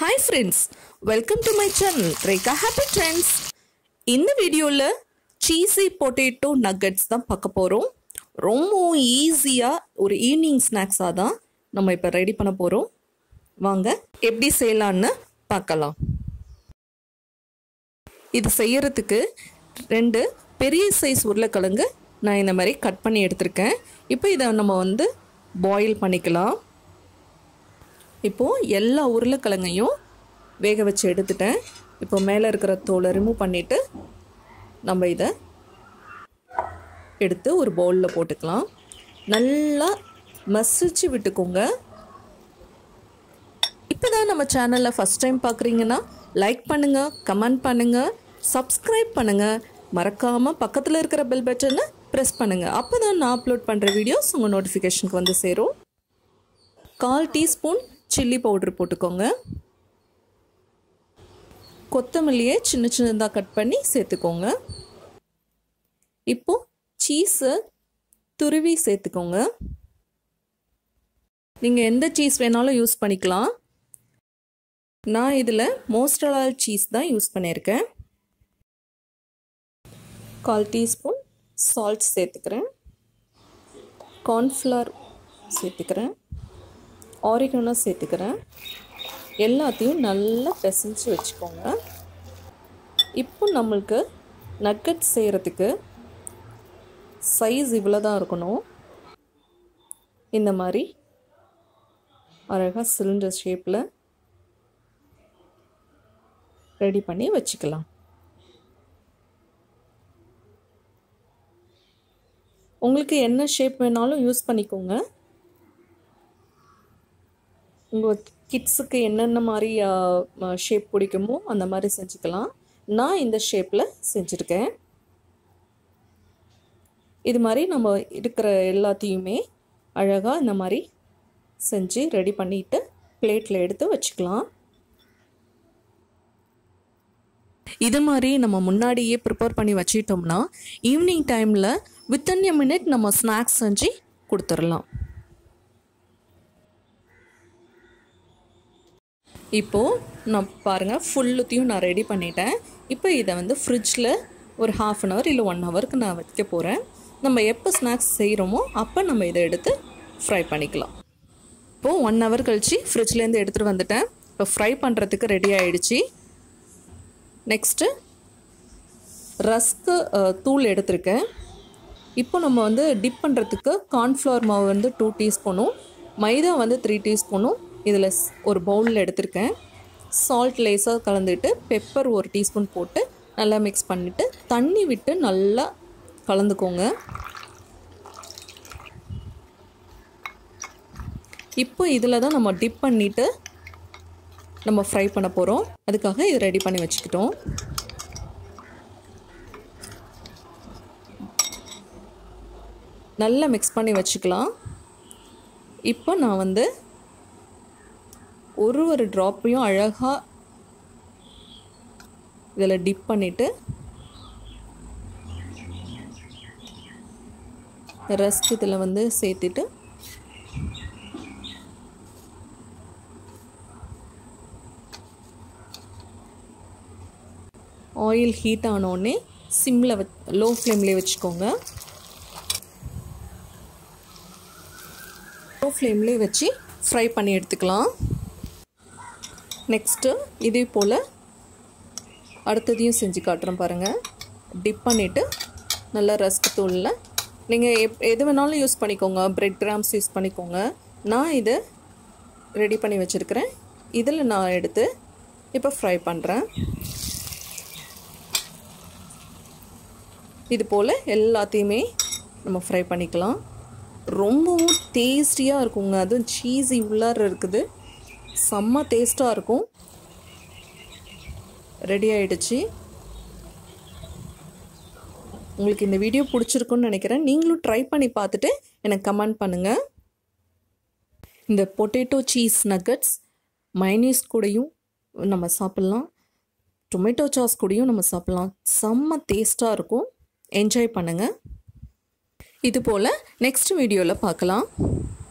hi friends welcome to my channel Rekha happy trends இந்த வீடியோவில் cheesy potato nuggets தான் பார்க்க போகிறோம் ரொம்ப ஈஸியாக ஒரு ஈவினிங் ஸ்நாக்ஸாக தான் நம்ம இப்போ ரெடி பண்ண போகிறோம் வாங்க எப்படி செய்யலான்னு பார்க்கலாம் இது செய்யறதுக்கு ரெண்டு பெரிய சைஸ் உருளைக்கிழங்கு நான் இந்த மாதிரி கட் பண்ணி எடுத்திருக்கேன் இப்போ இதை நம்ம வந்து பாயில் பண்ணிக்கலாம் இப்போது எல்லா உருளைக்கிழங்கையும் வேக வச்சு எடுத்துட்டேன் இப்போ மேலே இருக்கிற தோலை ரிமூவ் பண்ணிவிட்டு நம்ம இதை எடுத்து ஒரு பவுலில் போட்டுக்கலாம் நல்லா மசிச்சு விட்டுக்கோங்க இப்போ தான் நம்ம சேனலில் ஃபஸ்ட் டைம் பார்க்குறீங்கன்னா லைக் பண்ணுங்கள் கமெண்ட் பண்ணுங்கள் சப்ஸ்கிரைப் பண்ணுங்கள் மறக்காமல் பக்கத்தில் இருக்கிற பெல் பட்டனை ப்ரெஸ் பண்ணுங்கள் அப்போ தான் நான் அப்லோட் பண்ணுற வீடியோஸ் உங்கள் நோட்டிஃபிகேஷனுக்கு வந்து சேரும் கால் டீஸ்பூன் சில்லி பவுடர் போட்டுக்கோங்க கொத்தமல்லியை சின்ன சின்னதாக கட் பண்ணி சேர்த்துக்கோங்க இப்போ சீஸை துருவி சேர்த்துக்கோங்க நீங்கள் எந்த சீஸ் வேணாலும் யூஸ் பண்ணிக்கலாம் நான் இதில் மோஸ்டலால் சீஸ் தான் யூஸ் பண்ணியிருக்கேன் கால் டீஸ்பூன் சால்ட் சேர்த்துக்கிறேன் கார்ன்ஃப்ளவர் சேர்த்துக்கிறேன் ஆரிகனோ சேர்த்துக்கிறேன் எல்லாத்தையும் நல்லா பிசைஞ்சு வச்சுக்கோங்க இப்போ நம்மளுக்கு நக்கட் செய்கிறதுக்கு சைஸ் இவ்வளோ தான் இருக்கணும் இந்த மாதிரி அழகாக சிலிண்டர் ஷேப்பில் ரெடி பண்ணி வச்சுக்கலாம் உங்களுக்கு என்ன ஷேப் வேணாலும் யூஸ் பண்ணிக்கோங்க உங்கள் கிட்ஸுக்கு என்னென்ன மாதிரி ஷேப் பிடிக்குமோ அந்த மாதிரி செஞ்சுக்கலாம் நான் இந்த ஷேப்பில் செஞ்சுருக்கேன் இது மாதிரி நம்ம இருக்கிற எல்லாத்தையுமே அழகாக இந்த மாதிரி செஞ்சு ரெடி பண்ணிவிட்டு பிளேட்டில் எடுத்து வச்சுக்கலாம் இது மாதிரி நம்ம முன்னாடியே ப்ரிப்பேர் பண்ணி வச்சிட்டோம்னா ஈவினிங் டைமில் வித்தின் எ மினிட் நம்ம ஸ்நாக்ஸ் செஞ்சு கொடுத்துடலாம் இப்போது நான் பாருங்கள் ஃபுல்லுத்தையும் நான் ரெடி பண்ணிட்டேன் இப்போ இதை வந்து ஃப்ரிட்ஜில் ஒரு ஹாஃப் அன் ஹவர் இல்லை ஒன் ஹவருக்கு நான் வைக்க போகிறேன் நம்ம எப்போ ஸ்நாக்ஸ் செய்கிறோமோ அப்போ நம்ம இதை எடுத்து ஃப்ரை பண்ணிக்கலாம் இப்போது ஒன் ஹவர் கழித்து ஃப்ரிட்ஜ்லேருந்து எடுத்துகிட்டு வந்துட்டேன் இப்போ ஃப்ரை பண்ணுறதுக்கு ரெடி ஆகிடுச்சி நெக்ஸ்ட்டு ரஸ்க்கு தூள் எடுத்திருக்கேன் இப்போ நம்ம வந்து டிப் பண்ணுறதுக்கு கார்ன்ஃப்ளவர் மாவு வந்து டூ டீஸ்பூனும் மைதா வந்து த்ரீ டீஸ்பூனும் இதில் ஒரு பவுலில் எடுத்திருக்கேன் சால்ட் லேஸாக கலந்துட்டு பெப்பர் ஒரு டீஸ்பூன் போட்டு நல்லா மிக்ஸ் பண்ணிவிட்டு தண்ணி விட்டு நல்லா கலந்துக்கோங்க இப்போ இதில் தான் நம்ம டிப் பண்ணிவிட்டு நம்ம ஃப்ரை பண்ண போகிறோம் அதுக்காக இது ரெடி பண்ணி வச்சுக்கிட்டோம் நல்லா மிக்ஸ் பண்ணி வச்சுக்கலாம் இப்போ நான் வந்து ஒரு ஒரு ட்ராப்பையும் அழகாக இதில் டிப் பண்ணிவிட்டு ரஸ்க் இதில் வந்து சேர்த்துட்டு ஆயில் ஹீட் ஆனோடனே சிம்மில் வச் லோ ஃப்ளேம்லேயே வச்சுக்கோங்க லோ ஃப்ளேம்லேயே வச்சு ஃப்ரை பண்ணி எடுத்துக்கலாம் நெக்ஸ்ட்டு இதே போல் அடுத்ததையும் செஞ்சு காட்டுறேன் பாருங்கள் டிப் பண்ணிவிட்டு நல்லா ரஸ்க் தூளில் நீங்கள் எப் எது வேணாலும் யூஸ் பண்ணிக்கோங்க ப்ரெட் கிராம்ஸ் யூஸ் பண்ணிக்கோங்க நான் இதை ரெடி பண்ணி வச்சுருக்கிறேன் இதில் நான் எடுத்து இப்போ ஃப்ரை பண்ணுறேன் இது போல் எல்லாத்தையுமே நம்ம ஃப்ரை பண்ணிக்கலாம் ரொம்பவும் டேஸ்டியாக இருக்குங்க அதுவும் சீஸி உள்ளார இருக்குது செம்ம டேஸ்ட்டாக இருக்கும் ரெடி ஆகிடுச்சு உங்களுக்கு இந்த வீடியோ பிடிச்சிருக்குன்னு நினைக்கிறேன் நீங்களும் ட்ரை பண்ணி பார்த்துட்டு எனக்கு கமெண்ட் பண்ணுங்கள் இந்த பொட்டேட்டோ சீஸ் நக்கட்ஸ் மைனீஸ் கூடயும் நம்ம சாப்பிட்லாம் டொமேட்டோ சாஸ் கூடயும் நம்ம சாப்பிட்லாம் செம்ம டேஸ்ட்டாக இருக்கும் என்ஜாய் பண்ணுங்கள் இது போல் நெக்ஸ்ட் வீடியோவில் பார்க்கலாம்